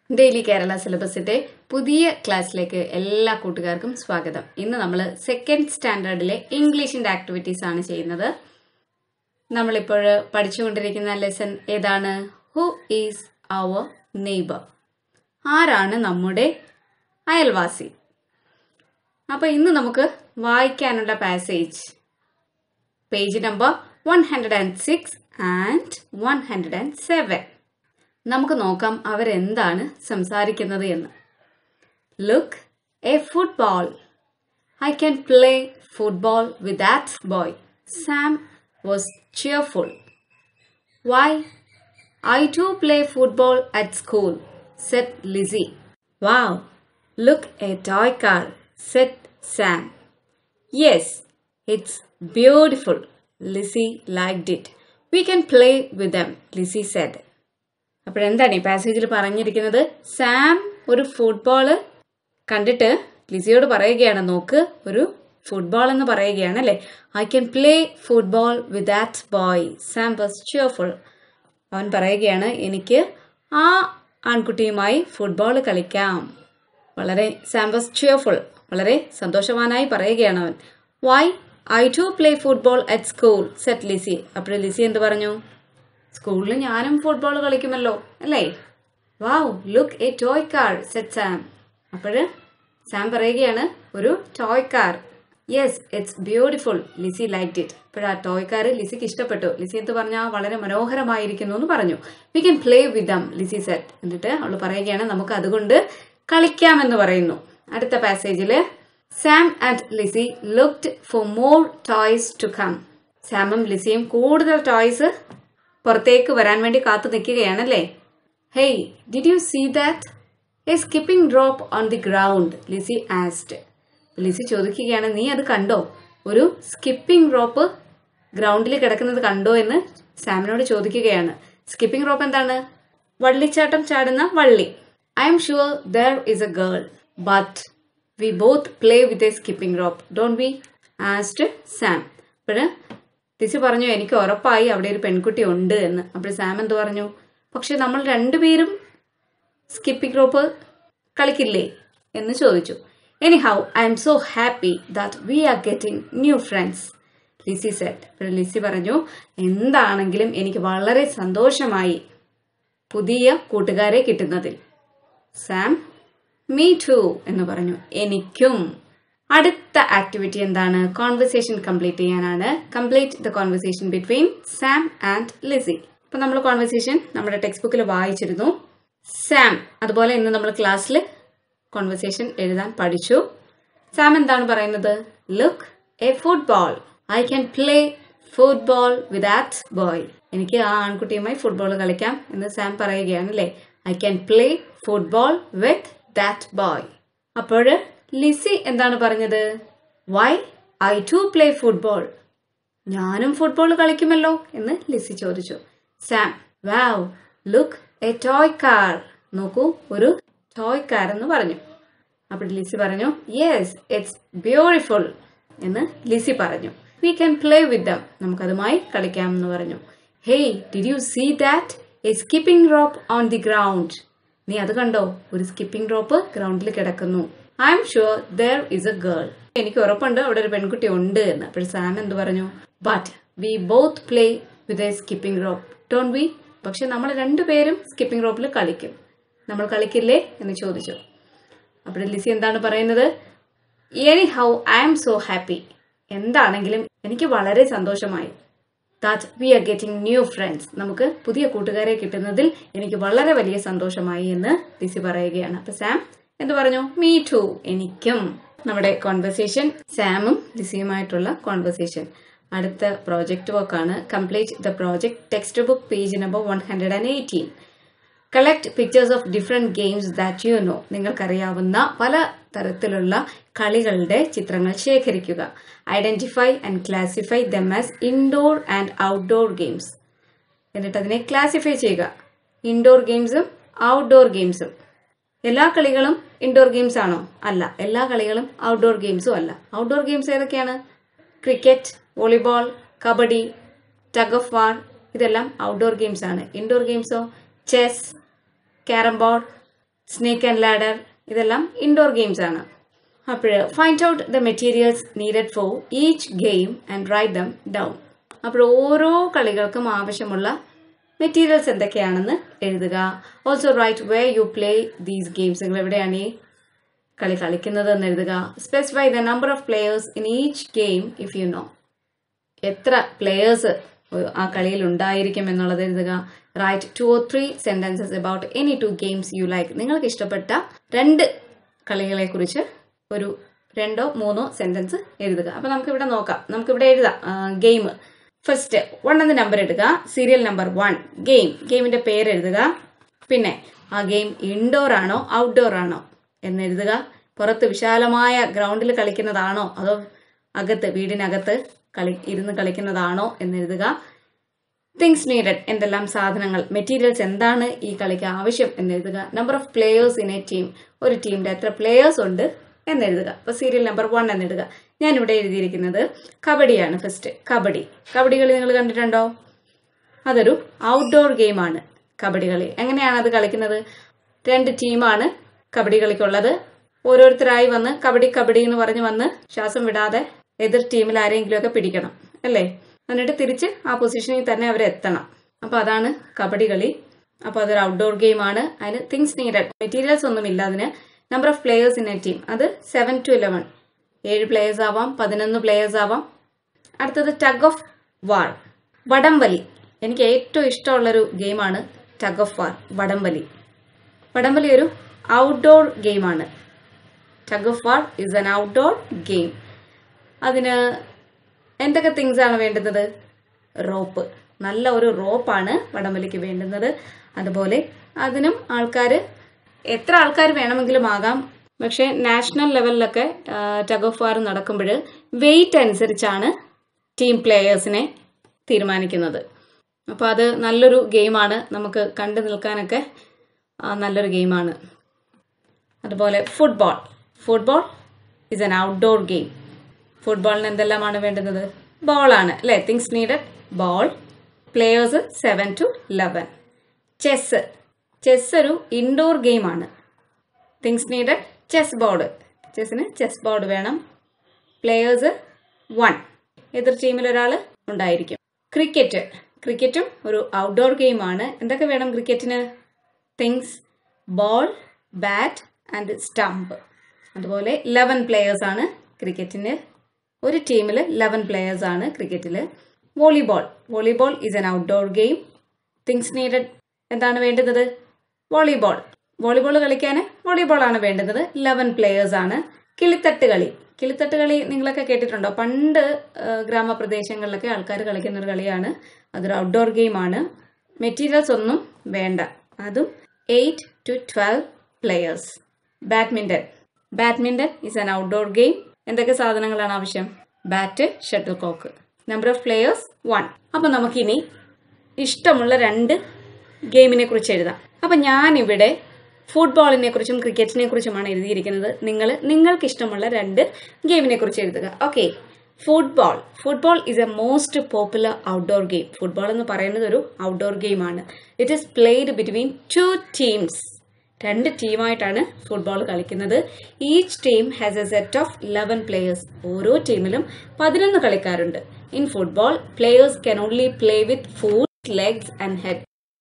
daily Kerala സിലബസിന്റെ പുതിയ ക്ലാസ്സിലേക്ക് എല്ലാ കൂട്ടുകാർക്കും സ്വാഗതം ഇന്ന് നമ്മൾ സെക്കൻഡ് സ്റ്റാൻഡേർഡിലെ ഇംഗ്ലീഷിന്റെ ആക്ടിവിറ്റീസ് ആണ് ചെയ്യുന്നത് നമ്മളിപ്പോൾ പഠിച്ചുകൊണ്ടിരിക്കുന്ന ലെസൺ ഏതാണ് ഹു ഈസ് അവർ നെയ്ബർ ആരാണ് നമ്മുടെ അയൽവാസി അപ്പൊ ഇന്ന് നമുക്ക് വായിക്കാനുള്ള passage page number one hundred and six and one hundred and seven നമുക്ക് നോക്കാം അവരെന്താണ് സംസാരിക്കുന്നത് എന്ന് look a football I can play football with that boy Sam was cheerful why I too play football at school said Lizzie wow look a toy car said Sam yes it's beautiful Lizzie liked it we can play with them Lizzie said അപ്പോഴെന്താണ് ഈ പാസേജിൽ പറഞ്ഞിരിക്കുന്നത് Sam ഒരു football കണ്ടിട്ട് ലിസിയോട് പറയുകയാണ് നോക്ക് ഒരു football എന്ന് പറയുകയാണ് അല്ലേ I can play football with that boy Sam was cheerful അവൻ പറയുകയാണ് എനിക്ക് ആ ആൺകുട്ടിയുമായി ഫുട്ബോൾ കളിക്കാം വളരെ സാം വാസ് ചിയർഫുൾ വളരെ സന്തോഷവാനായി പറയുകയാണ് അവൻ why I too play football at school said Lizzie അപ്പോൾ ലിസി എന്ത് പറഞ്ഞു സ്കൂളിൽ ഞാനും ഫുട്ബോൾ കളിക്കുമല്ലോ അല്ലേ wow look a toy car said Sam അപ്പോൾ സാം പറയുകയാണ് ഒരു toy car yes it's beautiful Lizzie like it അപ്പോൾ ആ ടോയ് കാർ ലിസിക്ക് ഇഷ്ടപ്പെട്ടു ലിസി എന്ന് പറഞ്ഞാൽ വളരെ മനോഹരമായിരിക്കുന്നു എന്ന് പറഞ്ഞു we can play with them Lizzie said എന്നിട്ട് അവൾ പറയുകയാണ് നമുക്ക് അതുകൊണ്ട് കളിക്കാമെന്ന് പറയുന്നു അടുത്ത പാസേജിൽ Sam and Lizzie looked for more toys to come സാമും ലിസിയും കൂടുതൽ ടോയ്സ് പുറത്തേക്ക് വരാൻ വേണ്ടി കാത്തു നിൽക്കുകയാണല്ലേ hey did you see that a skipping rope on the ground Lizzie asked Lizzie ചോദിക്കുകയാണ് നീ അത് കണ്ടോ ഒരു സ്കിപ്പിംഗ് റോപ്പ് ഗ്രൗണ്ടിൽ കിടക്കുന്നത് കണ്ടോ എന്ന് സാമിനോട് ചോദിക്കുകയാണ് സ്കിപ്പിംഗ് റോപ്പ് എന്താണ് വള്ളിച്ചാട്ടം ചാടുന്ന വള്ളി I'm sure there is a girl but we both play with a skipping rope don't we asked Sam അപ്പോൾ ലിസി പറഞ്ഞു എനിക്ക് ഉറപ്പായി അവിടെ ഒരു പെൺകുട്ടി ഉണ്ട് എന്ന് അപ്പോൾ സാം എന്ത് പറഞ്ഞു പക്ഷെ നമ്മൾ രണ്ടുപേരും സ്കിപ്പിംഗ് റോപ്പ് കളിക്കില്ലേ എന്ന് ചോദിച്ചു anyhow I'm so happy that we are getting new friends Lizzie said അപ്പോൾ ലിസി പറഞ്ഞു എന്താണെങ്കിലും എനിക്ക് വളരെ സന്തോഷമായി പുതിയ കൂട്ടുകാരെ കിട്ടുന്നതിൽ സാം മീ ടു എന്ന് പറഞ്ഞു എനിക്കും അടുത്ത ആക്ടിവിറ്റി എന്താണ് കോൺവെർസേഷൻ കംപ്ലീറ്റ് ചെയ്യാനാണ് complete the conversation between Sam and Lizzie ഇപ്പൊ നമ്മൾ കോൺവെർസേഷൻ നമ്മുടെ ടെക്സ്റ്റ് ബുക്കിൽ വായിച്ചിരുന്നു സാം അതുപോലെ ഇന്ന് നമ്മൾ ക്ലാസ്സിൽ കോൺവെർസേഷൻ എഴുതാൻ പഠിച്ചു സാം എന്താണ് പറയുന്നത് look a football I can play football with that boy എനിക്ക് ആ ആൺകുട്ടിയുമായി ഫുട്ബോൾ കളിക്കാം എന്ന് സാം പറയുകയാണ് അല്ലേ I can play football with that boy അപ്പോൾ ലിസി എന്താണ് പറഞ്ഞത് why I too play football ഞാനും ഫുട്ബോൾ കളിക്കുമല്ലോ എന്ന് ലിസി ചോദിച്ചു Sam wow look a toy car നോക്കൂ ഒരു ടോയ് കാർ എന്ന് പറഞ്ഞു അപ്പോൾ ലിസി പറഞ്ഞു യെസ് ഇറ്റ്സ് ബ്യൂട്ടിഫുൾ എന്ന് ലിസി പറഞ്ഞു we can play with them നമുക്കതുമായി കളിക്കാം എന്ന് പറഞ്ഞു hey did you see that a skipping rope on the ground നീ അത് കണ്ടോ ഒരു സ്കിപ്പിംഗ് റോപ്പ് ഗ്രൗണ്ടിൽ കിടക്കുന്നു I'm sure there is a girl എനിക്ക് ഉറപ്പുണ്ട് അവിടെ ഒരു പെൺകുട്ടി ഉണ്ട് എന്ന് അപ്പോൾ സാം എന്ത് പറഞ്ഞു but we both play with a skipping rope don't we പക്ഷെ നമ്മൾ രണ്ടുപേരും സ്കിപ്പിംഗ് റോപ്പിൽ കളിക്കും നമ്മൾ കളിക്കില്ലേ എന്ന് ചോദിച്ചു അപ്പോൾ ലിസി എന്താണ് പറയുന്നത് anyhow I am so happy എന്താണെങ്കിലും എനിക്ക് വളരെ സന്തോഷമായി that we are getting new friends നമുക്ക് പുതിയ കൂട്ടുകാരെ കിട്ടുന്നതിൽ എനിക്ക് വളരെ വലിയ സന്തോഷമായി എന്ന് ലിസി പറയുകയാണ് അപ്പൊ സാം എന്ത് പറഞ്ഞു മീ ടു എനിക്കും നമ്മുടെ കോൺവെർസേഷൻ സാമും ലിസിയുമായിട്ടുള്ള കോൺവെർസേഷൻ അടുത്ത പ്രോജക്റ്റ് വർക്കാണ് complete the project text book page number one hundred and eighteen collect pictures of different games that you know നിങ്ങൾക്കറിയാവുന്ന പല തരത്തിലുള്ള കളികളുടെ ചിത്രങ്ങൾ ശേഖരിക്കുക identify and classify them as indoor and outdoor games എന്നിട്ട് അതിനെ ക്ലാസിഫൈ ചെയ്യുക ഇൻഡോർ ഗെയിംസും ഔട്ട്ഡോർ ഗെയിംസും എല്ലാ കളികളും ഇൻഡോർ ഗെയിംസ് ആണോ അല്ല എല്ലാ കളികളും ഔട്ട്ഡോർ ഗെയിംസും അല്ല ഔട്ട്ഡോർ ഗെയിംസ് ഏതൊക്കെയാണ് cricket volleyball kabaddi tug of war ഇതെല്ലാം ഔട്ട്ഡോർ ഗെയിംസ് ആണ് ഇൻഡോർ ഗെയിംസോ chess carrom board snake and ladder ഇതെല്ലാം ഇൻഡോർ ഗെയിംസ് ആണ് അപ്പോൾ find out the materials needed for each game and write them down അപ്പോൾ ഓരോ കളികൾക്കും ആവശ്യമുള്ള മെറ്റീരിയൽസ് എന്തൊക്കെയാണെന്ന് എഴുതുക also write where you play these games നിങ്ങൾ എവിടെയാണ് ഈ കളി കളിക്കുന്നത് എന്ന് എഴുതുക specify the number of players in each game if you know എത്ര പ്ലേയേഴ്സ് ആ കളിയിൽ ഉണ്ടായിരിക്കും എന്നുള്ളത് എഴുതുക write two or three sentences about any two games you like നിങ്ങൾക്ക് ഇഷ്ടപ്പെട്ട രണ്ട് കളികളെ കുറിച്ച് ഒരു രണ്ടോ മൂന്നോ സെന്റൻസ് എഴുതുക അപ്പൊ നമുക്ക് ഇവിടെ നോക്കാം നമുക്ക് ഇവിടെ എഴുതാം ഗെയിം ഫസ്റ്റ് വൺ എന്ന നമ്പർ എടുക്കുക സീരിയൽ നമ്പർ വൺ ഗെയിം ഗെയിമിന്റെ പേര് എഴുതുക പിന്നെ ആ ഗെയിം ഇൻഡോർ ആണോ ഔട്ട്ഡോർ ആണോ എന്ന് എഴുതുക പുറത്ത് വിശാലമായ ഗ്രൗണ്ടിൽ കളിക്കുന്നതാണോ അതോ അകത്ത് വീടിനകത്ത് കളി ഇരുന്ന് കളിക്കുന്നതാണോ എന്ന് എഴുതുക തിങ്സ് നീഡഡ് എന്തെല്ലാം സാധനങ്ങൾ മെറ്റീരിയൽസ് എന്താണ് ഈ കളിക്ക് ആവശ്യം എന്ന് എഴുതുക number of players in a team ഒരു ടീമിന്റെ എത്ര പ്ലേയേഴ്സ് ഉണ്ട് എന്ന് എഴുതുക അപ്പൊ സീരിയൽ നമ്പർ വൺ എന്ന് എഴുതുക ഞാൻ ഇവിടെ എഴുതിയിരിക്കുന്നത് കബഡിയാണ് ഫസ്റ്റ് കബഡി കബഡി കളി നിങ്ങൾ കണ്ടിട്ടുണ്ടോ അതൊരു ഔട്ട്ഡോർ ഗെയിമാണ് കബഡി കളി എങ്ങനെയാണ് അത് കളിക്കുന്നത് രണ്ട് ടീമാണ് കബഡി കളിക്കുള്ളത് ഓരോരുത്തരായി വന്ന് കബഡി കബഡി എന്ന് പറഞ്ഞ് വന്ന് ശ്വാസം വിടാതെ എതിർ ടീമിൽ ആരെങ്കിലുമൊക്കെ പിടിക്കണം അല്ലേ എന്നിട്ട് തിരിച്ച് ആ പൊസിഷനിൽ തന്നെ അവർ എത്തണം അപ്പൊ അതാണ് കബഡി കളി അപ്പൊ അതൊരു ഔട്ട്ഡോർ ഗെയിം ആണ് അതിന് തിങ്സ് നീഡഡ് മെറ്റീരിയൽസ് ഒന്നും ഇല്ല അതിന് number of players in a team അത് സെവൻ ടു ഇലവൻ ഏഴ് പ്ലേയേഴ്സ് ആവാം പതിനൊന്ന് പ്ലേയേഴ്സ് ആവാം അടുത്തത് ടഗ് ഓഫ് വാർ വടംവലി എനിക്ക് ഏറ്റവും ഇഷ്ടമുള്ളൊരു ഗെയിമാണ് ടഗ് ഓഫ് വാർ വടംവലി വടംവലി ഒരു ഔട്ട്ഡോർ ഗെയിമാണ് tug of war is an outdoor game അതിന് എന്തൊക്കെ തിങ്സ് ആണ് വേണ്ടുന്നത് റോപ്പ് നല്ല ഒരു റോപ്പാണ് വടംവലിക്ക് വേണ്ടുന്നത് അതുപോലെ അതിനും ആൾക്കാർ എത്ര ആൾക്കാർ വേണമെങ്കിലും ആകാം പക്ഷേ നാഷണൽ ലെവലിലൊക്കെ ടഗ് ഓഫ് വാർ നടക്കുമ്പോൾ വെയിറ്റ് അനുസരിച്ചാണ് ടീം പ്ലേയേഴ്സിനെ തീരുമാനിക്കുന്നത് അപ്പോൾ അത് നല്ലൊരു ഗെയിമാണ് നമുക്ക് കണ്ടു നിൽക്കാനൊക്കെ നല്ലൊരു ഗെയിമാണ് അതുപോലെ football football is an outdoor game ഫുട്ബോളിന് എന്തെല്ലാമാണ് വേണ്ടുന്നത് ബോളാണ് അല്ലേ things needed ball players seven to eleven chess chess ഒരു ഇൻഡോർ ഗെയിമാണ് തിങ്സ് നീഡഡ് ചെസ് ബോർഡ് ചെസ്സിന് ചെസ് ബോർഡ് വേണം പ്ലേയേഴ്സ് വൺ എതിർ ടീമിൽ ഒരാൾ ഉണ്ടായിരിക്കും ക്രിക്കറ്റ് ക്രിക്കറ്റും ഒരു ഔട്ട്ഡോർ ഗെയിമാണ് എന്തൊക്കെ വേണം ക്രിക്കറ്റിന് things ball bat and stump അതുപോലെ ലെവൻ പ്ലേയേഴ്സ് ആണ് ക്രിക്കറ്റിന് ഒരു ടീമിൽ ലെവൻ പ്ലേയേഴ്സ് ആണ് ക്രിക്കറ്റിൽ volleyball volleyball is an outdoor game things needed എന്താണ് വേണ്ടുന്നത് വോളിബോൾ വോളിബോൾ കളിക്കാൻ വോളിബോൾ ആണ് വേണ്ടുന്നത് ലെവൻ പ്ലേയേഴ്സ് ആണ് കിളിത്തട്ട് കളി കിളിത്തട്ട് കളി നിങ്ങളൊക്കെ കേട്ടിട്ടുണ്ടോ പണ്ട് ഗ്രാമപ്രദേശങ്ങളിലൊക്കെ ആൾക്കാർ കളിക്കുന്ന ഒരു കളിയാണ് അതൊരു ഔട്ട്ഡോർ ഗെയിമാണ് മെറ്റീരിയൽസ് ഒന്നും വേണ്ട അതും eight to twelve players badminton badminton is an outdoor game എന്തൊക്കെ സാധനങ്ങളാണ് ആവശ്യം bat shuttle cock number of players one അപ്പൊ നമുക്കിനി ഇഷ്ടമുള്ള രണ്ട് ഗെയിമിനെ കുറിച്ച് എഴുതാം അപ്പൊ ഞാനിവിടെ ഫുട്ബോളിനെ കുറിച്ചും ക്രിക്കറ്റിനെ കുറിച്ചുമാണ് എഴുതിയിരിക്കുന്നത് നിങ്ങൾ നിങ്ങൾക്ക് ഇഷ്ടമുള്ള രണ്ട് ഗെയിമിനെ കുറിച്ച് എഴുതുക okay football football is a most popular outdoor game football എന്ന് പറയുന്നത് ഒരു ഔട്ട്ഡോർ ഗെയിമാണ് it is played between two teams രണ്ട് ടീമായിട്ടാണ് ഫുട്ബോൾ കളിക്കുന്നത് each team has a set of eleven players ഓരോ ടീമിലും പതിനൊന്ന് കളിക്കാരുണ്ട് in football players can only play with foot legs and head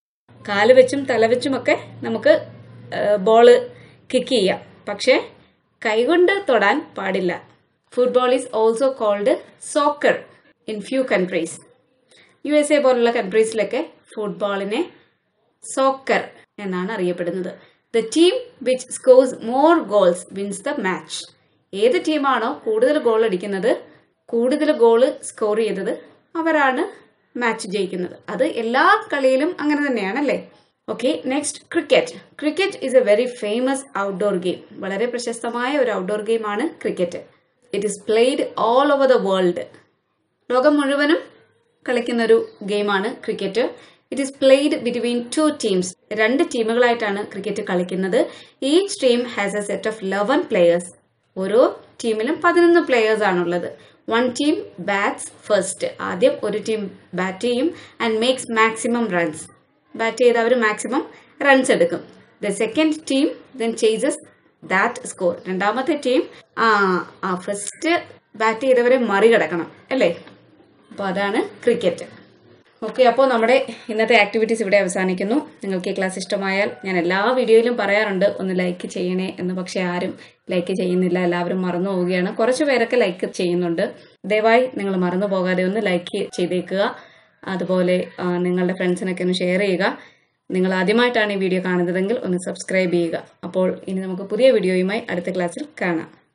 കാല് വെച്ചും തല വെച്ചുമൊക്കെ നമുക്ക് ബോള് കിക്ക് ചെയ്യാം പക്ഷേ കൈകൊണ്ട് തൊടാൻ പാടില്ല football is also called soccer in few countries U S A പോലുള്ള കൺട്രീസിലൊക്കെ ഫുട്ബോളിനെ സോക്കർ എന്നാണ് അറിയപ്പെടുന്നത് the team which scores more goals wins the match ഏത് ടീമാണോ കൂടുതൽ ഗോൾ അടിക്കുന്നത് കൂടുതൽ ഗോൾ സ്കോർ ചെയ്തത് അവരാണ് മാച്ച് ജയിക്കുന്നത് അത് എല്ലാ കളിയിലും അങ്ങനെ തന്നെയാണല്ലേ okay next cricket cricket is a very famous outdoor game വളരെ പ്രശസ്തമായ ഒരു ഔട്ട്ഡോർ ഗെയിമാണ് cricket it is played all over the world ലോകം മുഴുവനും കളിക്കുന്ന ഒരു ഗെയിമാണ് cricket it is played between two teams രണ്ട് ടീമുകളായിട്ടാണ് ക്രിക്കറ്റ് കളിക്കുന്നത് each team has a set of eleven players ഓരോ ടീമിലും പതിനൊന്ന് പ്ലേയേഴ്സ് ആണുള്ളത് വൺ ടീം ബാറ്റ്സ് ഫസ്റ്റ് ആദ്യം ഒരു ടീം ബാറ്റ് ചെയ്യും and makes maximum runs bat ചെയ്ത് അവർ മാക്സിമം റൺസ് എടുക്കും the second team then chases that score രണ്ടാമത്തെ ടീം ആ ആ ഫസ്റ്റ് ബാറ്റ് ചെയ്തവരെ മറികടക്കണം അല്ലേ അപ്പോൾ അതാണ് ക്രിക്കറ്റ് ഓക്കെ അപ്പോൾ നമ്മുടെ ഇന്നത്തെ ആക്ടിവിറ്റീസ് ഇവിടെ അവസാനിക്കുന്നു നിങ്ങൾക്ക് ഈ ക്ലാസ് ഇഷ്ടമായാൽ ഞാൻ എല്ലാ വീഡിയോയിലും പറയാറുണ്ട് ഒന്ന് ലൈക്ക് ചെയ്യണേ എന്ന് പക്ഷേ ആരും ലൈക്ക് ചെയ്യുന്നില്ല എല്ലാവരും മറന്നു പോവുകയാണ് കുറച്ച് പേരൊക്കെ ലൈക്ക് ചെയ്യുന്നുണ്ട് ദയവായി നിങ്ങൾ മറന്നു പോകാതെ ഒന്ന് ലൈക്ക് ചെയ്തേക്കുക അതുപോലെ ആ, നിങ്ങളുടെ ഫ്രണ്ട്സിനൊക്കെ ഒന്ന് ഷെയർ ചെയ്യുക നിങ്ങൾ ആദ്യമായിട്ടാണ് ഈ വീഡിയോ കാണുന്നതെങ്കിൽ ഒന്ന് സബ്സ്ക്രൈബ് ചെയ്യുക അപ്പോൾ ഇനി നമുക്ക് പുതിയ വീഡിയോയുമായി അടുത്ത ക്ലാസ്സിൽ കാണാം